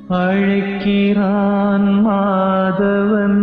அழைக்கிறான் மாதவன்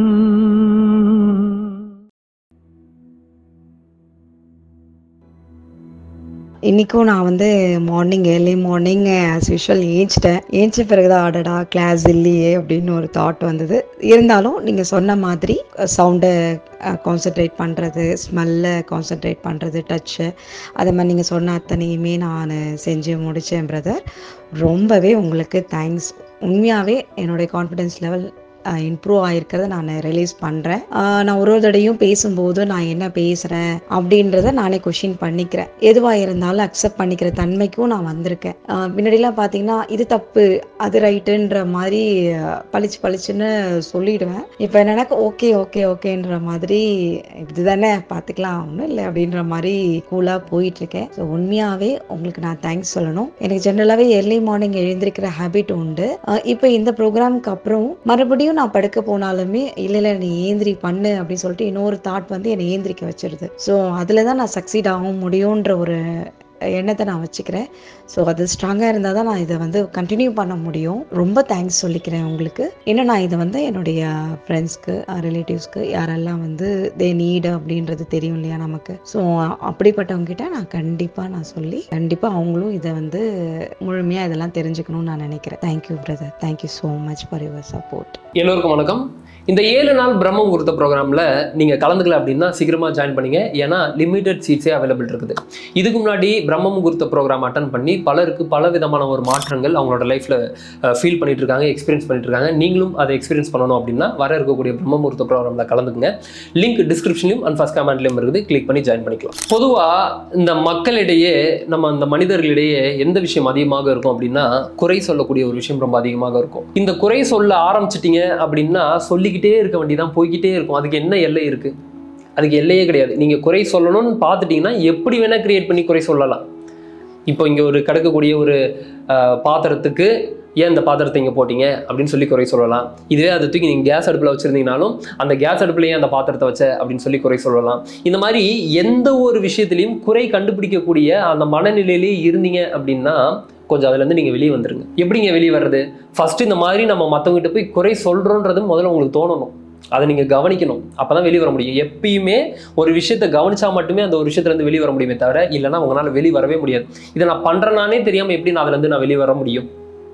இன்றைக்கும் நான் வந்து morning early morning as usual ஏஞ்சிட்டேன் ஏஞ்ச பிறகு தான் ஆடடா கிளாஸ் இல்லையே அப்படின்னு ஒரு தாட் வந்தது இருந்தாலும் நீங்கள் சொன்ன மாதிரி சவுண்டை கான்சென்ட்ரேட் பண்ணுறது ஸ்மெல்லை கான்சென்ட்ரேட் பண்ணுறது டச்சு அதை மாதிரி நீங்கள் சொன்ன அத்தனையுமே நான் செஞ்சு முடித்தேன் பிரதர் ரொம்பவே உங்களுக்கு தேங்க்ஸ் உண்மையாகவே என்னுடைய கான்ஃபிடென்ஸ் லெவல் இம்ப்ரூவ் ஆகிருக்கிறத நான் ரிலீஸ் பண்ணுறேன் நான் ஒரு ஒரு தடையும் பேசும்போது நான் என்ன பேசுகிறேன் அப்படின்றத நானே கொஷின் பண்ணிக்கிறேன் எதுவாக இருந்தாலும் அக்செப்ட் பண்ணிக்கிற தன்மைக்கும் நான் வந்திருக்கேன் ஆஹ் முன்னாடிலாம் பார்த்தீங்கன்னா இது தப்பு அது ரைட்டுன்ற மாதிரி ஆஹ் பளிச்சு பளிச்சுன்னு சொல்லிடுவேன் இப்போ என்னன்னா ஓகே ஓகே ஓகேன்ற மாதிரி இதுதானே பார்த்துக்கலாம் ஒன்றும் இல்லை அப்படின்ற மாதிரி கூலாக போயிட்டுருக்கேன் ஸோ உண்மையாகவே உங்களுக்கு நான் தேங்க்ஸ் சொல்லணும் எனக்கு ஜென்ரலாகவே ஏர்லி மார்னிங் எழுந்திருக்கிற ஹேபிட் உண்டு ஆஹ் இப்போ இந்த ப்ரோக்ராம்க்கு அப்புறம் மறுபடியும் நான் படுக்க போனாலுமே இல்லை இல்லை நீ ஏந்திரி பண்ணு அப்படின்னு சொல்லிட்டு இன்னொரு தாட் வந்து என்னை ஏந்திரிக்க வச்சிருது ஸோ அதில் தான் நான் சக்சீட் ஆக முடியுன்ற ஒரு எண்ணத்தை நான் வச்சுக்கிறேன் ஸோ அது ஸ்ட்ராங்காக இருந்தால் தான் நான் இதை வந்து கண்டினியூ பண்ண முடியும் ரொம்ப தேங்க்ஸ் சொல்லிக்கிறேன் உங்களுக்கு இன்னும் நான் இதை வந்து என்னுடைய ஃப்ரெண்ட்ஸ்க்கு ரிலேட்டிவ்ஸ்க்கு யாரெல்லாம் வந்து தே நீடு அப்படின்றது தெரியும் இல்லையா நமக்கு ஸோ அப்படிப்பட்டவங்க கிட்ட நான் கண்டிப்பாக நான் சொல்லி கண்டிப்பாக அவங்களும் இதை வந்து முழுமையாக இதெல்லாம் தெரிஞ்சுக்கணும்னு நான் நினைக்கிறேன் thank you brother thank you so much for your support எல்லோருக்கும் வணக்கம் இந்த ஏழு நாள் பிரம்ம முகூர்த்த ப்ரோக்ராமில் நீங்கள் கலந்துக்கல அப்படின்னா சீக்கிரமாக ஜாயின் பண்ணீங்க ஏன்னா லிமிட்டட் சீட்ஸே அவைலபிள் இருக்குது இதுக்கு முன்னாடி பிரம்ம முகூர்த்த ப்ரோக்ராம் அட்டன் பண்ணி பலருக்கு பல விதமான ஒரு மாற்றங்கள் அவங்களோட லைஃப்பில் ஃபீல் பண்ணிட்டு இருக்காங்க எக்ஸ்பீரியன்ஸ் பண்ணிட்டு இருக்காங்க நீங்களும் அதை எக்ஸ்பீரியன்ஸ் பண்ணணும் அப்படின்னா வர இருக்கக்கூடிய பிரம்ம முகூர்த்த ப்ரோக்ராமில் கலந்துக்குங்க லிங்க் டிஸ்கிரிப்ஷன்லையும் அண்ட் ஃபஸ்ட் கமெண்ட்லையும் இருக்குது கிளிக் பண்ணி ஜாயின் பண்ணிக்கலாம் பொதுவாக இந்த மக்களிடையே நம்ம அந்த மனிதர்களிடையே எந்த விஷயம் அதிகமாக இருக்கும் அப்படின்னா குறை சொல்லக்கூடிய ஒரு விஷயம் ரொம்ப அதிகமாக இருக்கும் இந்த குறை சொல்ல ஆரம்பிச்சிட்டீங்க அப்படின்னா சொல்லிக்கிட்டே இருக்க வேண்டியதான் போய்கிட்டே இருக்கும் அதுக்கு என்ன எல்லை இருக்கு அதுக்கு எல்லையே கிடையாது நீங்க குறை சொல்லணும்னு பார்த்துட்டீங்கன்னா எப்படி வேணா கிரியேட் பண்ணி குறை சொல்லலாம் இப்போ இங்க ஒரு கிடக்கக்கூடிய ஒரு அஹ், பாத்திரத்துக்கு ஏன் இந்த பாத்திரத்தை இங்கே போட்டீங்க அப்படின்னு சொல்லி குறை சொல்லலாம் இதுவே அதை தூக்கி நீங்கள் கேஸ் அடுப்பில் வச்சுருந்தீங்கனாலும் அந்த கேஸ் அடுப்புல ஏன் அந்த பாத்திரத்தை வச்ச அப்படின்னு சொல்லி குறை சொல்லலாம் இந்த மாதிரி எந்த ஒரு விஷயத்துலையும் குறை கண்டுபிடிக்கக்கூடிய அந்த மனநிலையிலேயே இருந்தீங்க அப்படின்னா கொஞ்சம் அதுலேருந்து நீங்கள் வெளியே வந்துருங்க எப்படிங்க வெளியே வர்றது ஃபர்ஸ்ட் இந்த மாதிரி நம்ம மற்றவங்ககிட்ட போய் குறை சொல்கிறோன்றது முதல்ல உங்களுக்கு தோணணும் அதை நீங்கள் கவனிக்கணும் அப்போ தான் வெளியே வர முடியும் எப்பயுமே ஒரு விஷயத்தை கவனிச்சா மட்டுமே அந்த ஒரு விஷயத்துலேருந்து வெளியே வர முடியுமே தவிர இல்லைன்னா உங்களால் வெளியே வரவே முடியாது இதை நான் பண்ணுறேனானே தெரியாமல் எப்படி நான் அதுலேருந்து நான் வெளியே வர முடியும்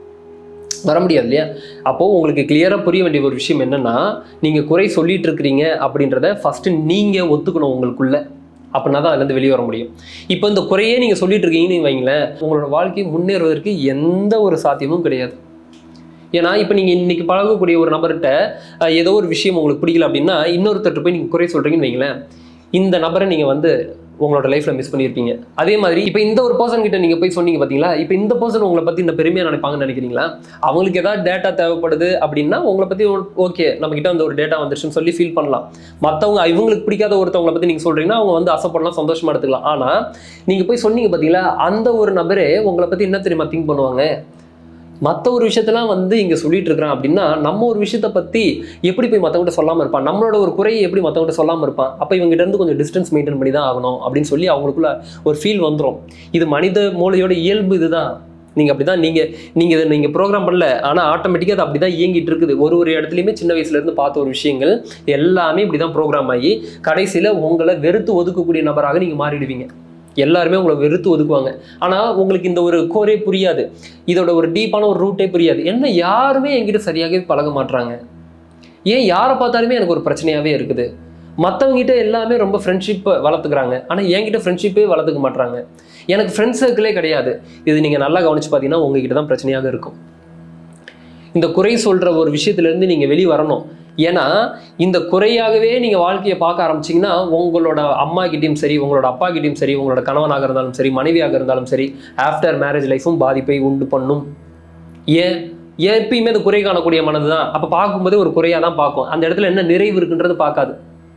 வர முடியாது இல்லையா அப்போது உங்களுக்கு கிளியராக புரிய வேண்டிய ஒரு விஷயம் என்னென்னா நீங்கள் குறை சொல்லிட்டு இருக்கிறீங்க அப்படின்றத ஃபஸ்ட்டு நீங்கள் ஒத்துக்கணும் உங்களுக்குள்ள அப்படின்னா தான் அதுலேருந்து வெளியே வர முடியும் இப்போ இந்த குறையே நீங்கள் சொல்லிட்டு இருக்கீங்கன்னு வைங்களேன் உங்களோட வாழ்க்கை முன்னேறுவதற்கு எந்த ஒரு சாத்தியமும் கிடையாது ஏன்னா இப்போ நீங்கள் இன்னைக்கு பழகக்கூடிய ஒரு நபர்கிட்ட அஹ், ஏதோ ஒரு விஷயம் உங்களுக்கு பிடிக்கல அப்படின்னா இன்னொருத்தர்கிட்ட போய் நீங்கள் குறை சொல்கிறீங்கன்னு வைங்களேன் இந்த நபரை நீங்கள் வந்து உங்களோட லைஃப்பில் மிஸ் பண்ணியிருப்பீங்க அதே மாதிரி இப்போ இந்த ஒரு பர்சன் கிட்ட நீங்கள் போய் சொன்னீங்க பார்த்தீங்களா இப்போ இந்த பர்சன் உங்களை பற்றி இந்த பெருமையாக நினைப்பாங்கன்னு நினைக்கிறீங்களா அவங்களுக்கு ஏதாவது டேட்டா தேவைப்படுது அப்படின்னா உங்களை பற்றி ஓகே நம்ம கிட்ட அந்த ஒரு டேட்டா வந்துருச்சுன்னு சொல்லி ஃபீல் பண்ணலாம் மற்றவங்க இவங்களுக்கு பிடிக்காத ஒருத்தவங்களை பற்றி நீங்கள் சொல்கிறீங்கன்னா அவங்க வந்து அசைப்படலாம் சந்தோஷமா எடுத்துக்கலாம் ஆனால் நீங்கள் போய் சொன்னீங்க பார்த்தீங்களா அந்த ஒரு நபரே உங்களை பற்றி என்ன தெரியுமா திங்க் பண்ணுவாங்க மற்ற ஒரு விஷயத்தெல்லாம் வந்து இங்கே சொல்லிட்டு இருக்கிறான் அப்படின்னா நம்ம ஒரு விஷயத்தை பற்றி எப்படி போய் மற்றவங்கள்ட்ட சொல்லாமல் இருப்பான் நம்மளோட ஒரு குறையை எப்படி மற்றவங்கள்ட்ட சொல்லாமல் இருப்பான் அப்போ இவங்ககிட்ட இருந்து கொஞ்சம் டிஸ்டன்ஸ் மெயின்டைன் பண்ணி தான் ஆகணும் அப்படின்னு சொல்லி அவங்களுக்குள்ள ஒரு ஃபீல் வந்துடும் இது மனித மூளையோட இயல்பு இதுதான் நீங்கள் அப்படி தான் நீங்கள் நீங்கள் இதை நீங்கள் ப்ரோக்ராம் பண்ணல ஆனால் ஆட்டோமேட்டிக்காக அது அப்படி தான் இயங்கிட்டு இருக்குது ஒரு ஒரு இடத்துலையுமே சின்ன வயசுலேருந்து பார்த்த ஒரு விஷயங்கள் எல்லாமே இப்படி தான் ப்ரோக்ராம் ஆகி கடைசியில் உங்களை வெறுத்து ஒதுக்கக்கூடிய நபராக நீங்கள் மாறிடுவீங்க எல்லாருமே உங்களை வெறுத்து ஒதுக்குவாங்க ஆனால் உங்களுக்கு இந்த ஒரு கோரே புரியாது இதோட ஒரு டீப்பான ஒரு ரூட்டே புரியாது என்ன யாருமே என்கிட்ட சரியாகவே பழக மாட்றாங்க ஏன் யாரை பார்த்தாலுமே எனக்கு ஒரு பிரச்சனையாகவே இருக்குது மற்றவங்ககிட்ட எல்லாமே ரொம்ப ஃப்ரெண்ட்ஷிப்பை வளர்த்துக்கிறாங்க ஆனால் என்கிட்ட ஃப்ரெண்ட்ஷிப்பே வளர்த்துக்க மாட்றாங்க எனக்கு ஃப்ரெண்ட்ஸ் சர்க்கிளே கிடையாது இது நீங்கள் நல்லா கவனிச்சு பார்த்தீங்கன்னா உங்ககிட்ட தான் பிரச்சனையாக இருக்கும் இந்த குறை சொல்கிற ஒரு விஷயத்துலேருந்து நீங்கள் வெளியே வரணும் ஏன்னா இந்த குறையாகவே நீங்கள் வாழ்க்கையை பார்க்க ஆரம்பிச்சீங்கன்னா உங்களோட அம்மா கிட்டயும் சரி உங்களோட அப்பா கிட்டயும் சரி உங்களோட கணவனாக இருந்தாலும் சரி மனைவியாக இருந்தாலும் சரி ஆஃப்டர் மேரேஜ் லைஃப்பும் பாதிப்பை உண்டு பண்ணும் ஏன் ஏன் எப்பயுமே அந்த குறை காணக்கூடிய மனது தான் அப்போ பார்க்கும்போதே ஒரு குறையாக தான் பார்க்கும் அந்த இடத்துல என்ன நிறைவு இருக்குன்றது பார்க்காது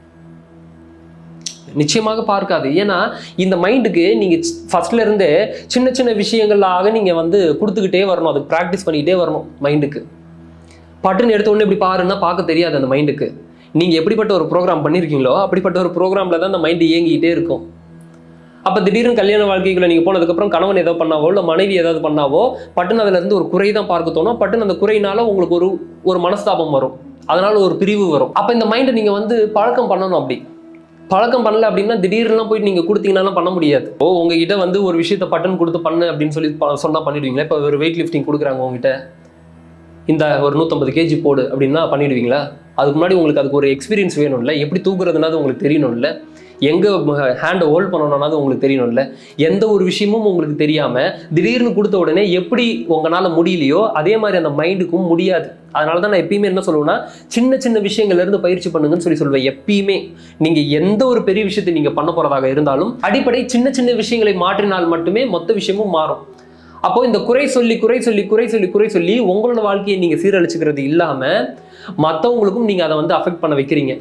நிச்சயமாக பார்க்காது ஏன்னா இந்த மைண்டுக்கு நீங்கள் ஃபர்ஸ்ட்ல இருந்தே சின்ன சின்ன விஷயங்களாக நீங்கள் வந்து கொடுத்துக்கிட்டே வரணும் அதுக்கு ப்ராக்டிஸ் பண்ணிக்கிட்டே வரணும் மைண்டுக்கு பட்டுன்னு எடுத்த உடனே இப்படி பாருன்னா பார்க்க தெரியாது அந்த மைண்டுக்கு நீங்கள் எப்படிப்பட்ட ஒரு ப்ரோக்ராம் பண்ணியிருக்கீங்களோ அப்படிப்பட்ட ஒரு ப்ரோக்ராமில் தான் அந்த மைண்டு இயங்கிக்கிட்டே இருக்கும் அப்போ திடீர்னு கல்யாண வாழ்க்கைக்குள்ள நீங்கள் போனதுக்கப்புறம் கணவன் ஏதோ பண்ணாவோ இல்லை மனைவி ஏதாவது பண்ணாவோ பட்டுன்னு அதுல இருந்து ஒரு குறை தான் பார்க்க தோணும் பட்டுன்னு அந்த குறையினால உங்களுக்கு ஒரு ஒரு மனஸ்தாபம் வரும் அதனால ஒரு பிரிவு வரும் அப்போ இந்த மைண்டை நீங்கள் வந்து பழக்கம் பண்ணணும் அப்படி பழக்கம் பண்ணல அப்படின்னா திடீர்னுலாம் போயிட்டு நீங்கள் கொடுத்தீங்கன்னா பண்ண முடியாது ஓ உங்ககிட்ட வந்து ஒரு விஷயத்த பட்டன் கொடுத்து பண்ணு அப்படின்னு சொல்லி ப- சொன்னா பண்ணிடுவீங்களா இப்போ ஒரு வெயிட் லிஃப்டிங் கொடுக்குறாங்க உங்ககிட்ட இந்த ஒரு நூற்றம்பது கேஜி போடு அப்படின்னா பண்ணிடுவீங்களா அதுக்கு முன்னாடி உங்களுக்கு அதுக்கு ஒரு எக்ஸ்பீரியன்ஸ் வேணும்ல எப்படி தூக்குறதுனாது உங்களுக்கு தெரியணும்ல எங்கே ஹேண்டை ஹோல்ட் பண்ணணும்னாது உங்களுக்கு தெரியணும்ல எந்த ஒரு விஷயமும் உங்களுக்கு தெரியாமல் திடீர்னு கொடுத்த உடனே எப்படி உங்களால் முடியலையோ அதே மாதிரி அந்த மைண்டுக்கும் முடியாது அதனால தான் நான் எப்பயுமே என்ன சொல்லுவேன்னா சின்ன சின்ன விஷயங்கள்ல இருந்து பயிற்சி பண்ணுங்கன்னு சொல்லி சொல்லுவேன் எப்பயுமே நீங்கள் எந்த ஒரு பெரிய விஷயத்தை நீங்கள் பண்ண போகிறதாக இருந்தாலும் அடிப்படை சின்ன சின்ன விஷயங்களை மாற்றினால் மட்டுமே மொத்த விஷயமும் மாறும் அப்போ இந்த குறை சொல்லி குறை சொல்லி குறை சொல்லி குறை சொல்லி உங்களோட வாழ்க்கையை நீங்க சீரழிச்சுக்கிறது இல்லாம மற்றவங்களுக்கும் நீங்க அதை வந்து அஃபெக்ட் பண்ண வைக்கிறீங்க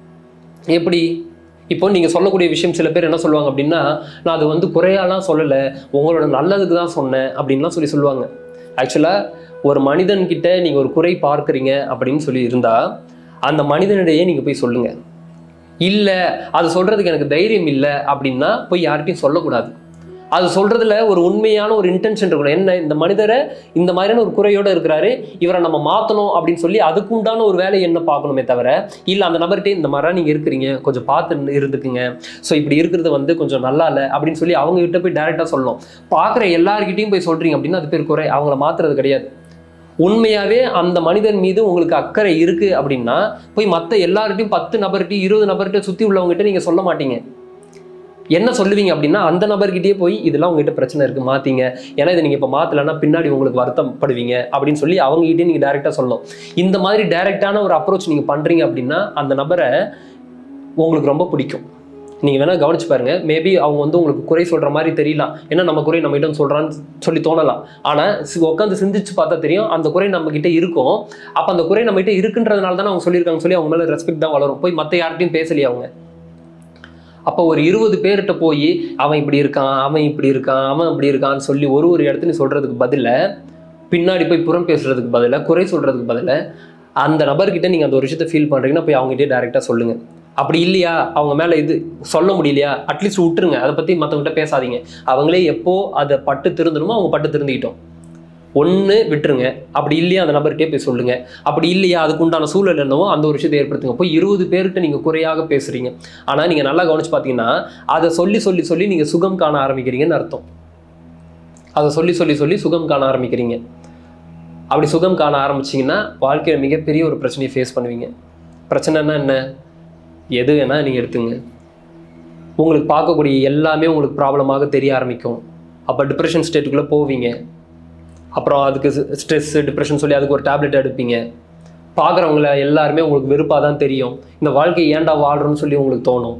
எப்படி இப்போ நீங்க சொல்லக்கூடிய விஷயம் சில பேர் என்ன சொல்லுவாங்க அப்படின்னா நான் அது வந்து குறையாலாம் சொல்லலை உங்களோட நல்லதுக்கு தான் சொன்னேன் அப்படின்லாம் சொல்லி சொல்லுவாங்க ஆக்சுவலா ஒரு மனிதன்கிட்ட நீங்க ஒரு குறை பார்க்குறீங்க அப்படின்னு சொல்லி இருந்தா அந்த மனிதனிடையே நீங்க போய் சொல்லுங்க இல்லை அது சொல்றதுக்கு எனக்கு தைரியம் இல்லை அப்படின்னா போய் யார்கிட்டயும் சொல்லக்கூடாது அது சொல்றதுல ஒரு உண்மையான ஒரு இன்டென்ஷன் இருக்கணும் என்ன இந்த மனிதரை இந்த மாதிரியான ஒரு குறையோட இருக்கிறாரு இவரை நம்ம மாத்தணும் அப்படின்னு சொல்லி அதுக்கு உண்டான ஒரு வேலையை என்ன பார்க்கணுமே தவிர இல்ல அந்த நபர்கிட்ட இந்த மாதிரி நீங்க இருக்கிறீங்க கொஞ்சம் பார்த்து இருந்துக்குங்க ஸோ இப்படி இருக்கிறது வந்து கொஞ்சம் நல்லா இல்லை அப்படின்னு சொல்லி அவங்க கிட்ட போய் டைரக்டா சொல்லணும் பார்க்குற எல்லார்கிட்டயும் போய் சொல்றீங்க அப்படின்னா அது பேர் குறை அவங்கள மாத்துறது கிடையாது உண்மையாவே அந்த மனிதன் மீது உங்களுக்கு அக்கறை இருக்கு அப்படின்னா போய் மற்ற எல்லார்கிட்டையும் பத்து நபர்கிட்டையும் இருபது நபர்கிட்ட சுத்தி உள்ளவங்ககிட்ட நீங்க சொல்ல மாட்டீங்க என்ன சொல்லுவீங்க அப்படின்னா அந்த நபர்கிட்டயே போய் இதெல்லாம் உங்ககிட்ட பிரச்சனை இருக்கு மாத்தீங்க ஏன்னா இதை நீங்க இப்ப மாத்தலைன்னா பின்னாடி உங்களுக்கு வருத்தப்படுவீங்க அப்படின்னு சொல்லி அவங்ககிட்டயே நீங்க டைரக்டா சொல்லணும் இந்த மாதிரி டைரக்டான ஒரு அப்ரோச் நீங்க பண்றீங்க அப்படின்னா அந்த நபரை உங்களுக்கு ரொம்ப பிடிக்கும் நீங்க வேணா கவனிச்சு பாருங்க மேபி அவங்க வந்து உங்களுக்கு குறை சொல்ற மாதிரி தெரியலாம் ஏன்னா நம்ம குறை நம்ம கிட்ட சொல்றான்னு சொல்லி தோணலாம் ஆனா உட்காந்து சிந்திச்சு பார்த்தா தெரியும் அந்த குறை நம்ம கிட்ட இருக்கும் அப்ப அந்த குறை நம்ம கிட்ட இருக்குன்றதுனால தானே அவங்க சொல்லியிருக்காங்க சொல்லி அவங்க மேல ரெஸ்பெக்ட் தான் வளரும் போய் மத்த யார்கிட்டயும் பேசலையே அவங்க அப்போ ஒரு இருபது பேர்கிட்ட போய் அவன் இப்படி இருக்கான் அவன் இப்படி இருக்கான் அவன் இப்படி இருக்கான்னு சொல்லி ஒரு ஒரு இடத்துலையும் சொல்றதுக்கு பதிலா பின்னாடி போய் புறம் பேசுறதுக்கு பதிலா குறை சொல்றதுக்கு பதிலா அந்த நபர்கிட்ட நீங்க அந்த ஒரு விஷயத்தை ஃபீல் பண்றீங்கன்னா போய் அவங்ககிட்ட டைரக்டா சொல்லுங்க அப்படி இல்லையா அவங்க மேல இது சொல்ல முடியலையா அட்லீஸ்ட் விட்டுருங்க அதை பத்தி மத்தவங்ககிட்ட பேசாதீங்க அவங்களே எப்போ அதை பட்டு திருந்தணுமோ அவங்க பட்டு திருந்திக்கிட்டோம் ஒன்று விட்டுருங்க அப்படி இல்லையா அந்த நபர்கிட்டே போய் சொல்லுங்க அப்படி இல்லையா அதுக்கு உண்டான சூழல் என்னவோ அந்த ஒரு விஷயத்தை ஏற்படுத்துங்க போய் இருபது பேர்கிட்ட நீங்க குறையாக பேசுறீங்க ஆனா நீங்க நல்லா கவனிச்சு பார்த்தீங்கன்னா அதை சொல்லி சொல்லி சொல்லி நீங்க சுகம் காண ஆரம்பிக்கிறீங்கன்னு அர்த்தம் அதை சொல்லி சொல்லி சொல்லி சுகம் காண ஆரம்பிக்கிறீங்க அப்படி சுகம் காண ஆரம்பிச்சீங்கன்னா வாழ்க்கையில் மிகப்பெரிய ஒரு பிரச்சனையை ஃபேஸ் பண்ணுவீங்க பிரச்சனைன்னா என்ன எது வேணா நீங்க எடுத்துங்க உங்களுக்கு பார்க்கக்கூடிய எல்லாமே உங்களுக்கு ப்ராப்ளமாக தெரிய ஆரம்பிக்கும் அப்போ டிப்ரெஷன் ஸ்டேட்டுக்குள்ளே போவீங்க அப்புறம் அதுக்கு ஸ்ட்ரெஸ் டிப்ரெஷன் சொல்லி அதுக்கு ஒரு டேப்லெட் எடுப்பீங்க பார்க்குறவங்கள எல்லாருமே உங்களுக்கு வெறுப்பாக தான் தெரியும் இந்த வாழ்க்கை ஏன்டா வாழ்றோம்னு சொல்லி உங்களுக்கு தோணும்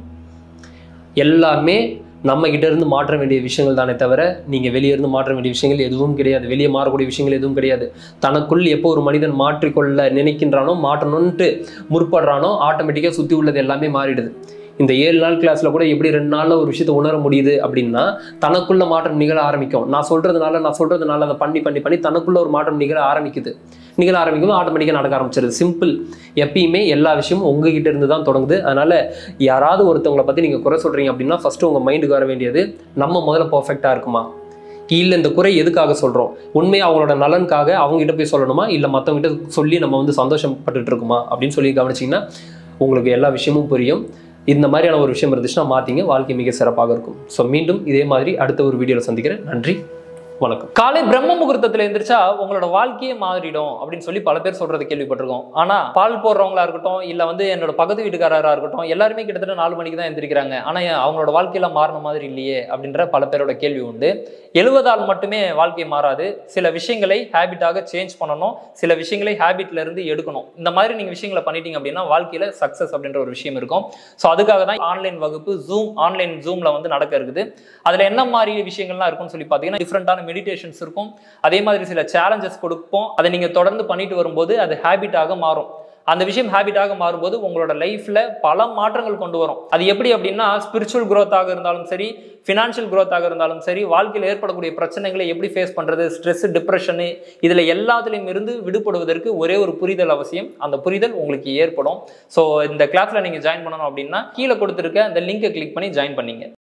எல்லாமே நம்ம கிட்ட இருந்து மாற்ற வேண்டிய விஷயங்கள் தானே தவிர நீங்க வெளியே இருந்து மாற்ற வேண்டிய விஷயங்கள் எதுவும் கிடையாது வெளியே மாறக்கூடிய விஷயங்கள் எதுவும் கிடையாது தனக்குள் எப்போ ஒரு மனிதன் மாற்றிக்கொள்ள நினைக்கின்றானோ மாற்றணும்ன்ட்டு முற்படுறானோ ஆட்டோமேட்டிக்காக சுற்றி உள்ளது எல்லாமே மாறிடுது இந்த ஏழு நாள் கிளாஸ்ல கூட எப்படி ரெண்டு நாள்ல ஒரு விஷயத்தை உணர முடியுது அப்படின்னா தனக்குள்ள மாற்றம் நிகழ ஆரம்பிக்கும் நான் சொல்றதுனால நான் சொல்றதுனால அதை பண்ணி பண்ணி பண்ணி தனக்குள்ள ஒரு மாற்றம் நிகழ ஆரம்பிக்குது நிகழ ஆரம்பிக்கும் ஆட்டோமேட்டிக்காக நடக்க ஆரம்பிச்சிருது சிம்பிள் எப்பயுமே எல்லா விஷயமும் உங்ககிட்ட இருந்து தான் தொடங்குது அதனால யாராவது ஒருத்தவங்களை பத்தி நீங்க குறை சொல்றீங்க அப்படின்னா ஃபர்ஸ்ட் உங்க மைண்டுக்கு வர வேண்டியது நம்ம முதல்ல பர்ஃபெக்டா இருக்குமா இல்ல இந்த குறை எதுக்காக சொல்றோம் உண்மையா அவங்களோட நலனுக்காக அவங்க கிட்ட போய் சொல்லணுமா இல்ல மத்தவங்க கிட்ட சொல்லி நம்ம வந்து சந்தோஷப்பட்டுட்டு இருக்குமா அப்படின்னு சொல்லி கவனிச்சீங்கன்னா உங்களுக்கு எல்லா விஷயமும் புரியும் இந்த மாதிரியான ஒரு விஷயம் இருந்துச்சுன்னா மாத்திங்க வாழ்க்கை மிக சிறப்பாக இருக்கும் ஸோ மீண்டும் இதே மாதிரி அடுத்த ஒரு வீடியோவில் சந்திக்கிறேன் நன்றி வணக்கம் காலை பிரம்ம முகூர்த்தத்துல எந்திரிச்சா உங்களோட வாழ்க்கையே மாறிடும் அப்படின்னு சொல்லி பல பேர் சொல்றது கேள்விப்பட்டிருக்கோம் ஆனா பால் போடுறவங்களா இருக்கட்டும் இல்ல வந்து என்னோட பக்கத்து வீட்டுக்காரரா இருக்கட்டும் எல்லாருமே கிட்டத்தட்ட நாலு மணிக்கு தான் எந்திரிக்கிறாங்க ஆனா ஏன் அவங்களோட வாழ்க்கையில மாறின மாதிரி இல்லையே அப்படின்ற பல பேரோட கேள்வி உண்டு எழுவதால் மட்டுமே வாழ்க்கை மாறாது சில விஷயங்களை ஹேபிட்டாக சேஞ்ச் பண்ணணும் சில விஷயங்களை ஹேபிட்ல இருந்து எடுக்கணும் இந்த மாதிரி நீங்க விஷயங்களை பண்ணிட்டீங்க அப்படின்னா வாழ்க்கையில சக்சஸ் அப்படின்ற ஒரு விஷயம் இருக்கும் ஸோ அதுக்காக தான் ஆன்லைன் வகுப்பு ஜூம் ஆன்லைன் ஜூம்ல வந்து நடக்க இருக்குது அதுல என்ன மாதிரி விஷயங்கள்லாம் இருக்கும்னு சொல்லி பார்த்தீங்கன்னா டிஃப்ரெண்டான மெடிடேஷன்ஸ் இருக்கும் அதே மாதிரி சில சேலஞ்சஸ் கொடுப்போம் அதை நீங்க தொடர்ந்து பண்ணிட்டு வரும்போது அது ஹேபிட்டாக மாறும் அந்த விஷயம் ஹேபிட்டாக மாறும்போது உங்களோட லைஃப்ல பல மாற்றங்கள் கொண்டு வரும் அது எப்படி அப்படின்னா ஸ்பிரிச்சுவல் growth-ஆக இருந்தாலும் சரி ஃபினான்ஷியல் growth-ஆக இருந்தாலும் சரி வாழ்க்கையில் ஏற்படக்கூடிய பிரச்சனைகளை எப்படி ஃபேஸ் பண்றது ஸ்ட்ரெஸ் டிப்ரெஷனு இதுல எல்லாத்துலேயும் இருந்து விடுபடுவதற்கு ஒரே ஒரு புரிதல் அவசியம் அந்த புரிதல் உங்களுக்கு ஏற்படும் ஸோ இந்த கிளாஸ்ல நீங்க ஜாயின் பண்ணணும் அப்படின்னா கீழே கொடுத்துருக்க அந்த லிங்கை கிளிக் பண்ணி ஜாயின் பண்ணீங்க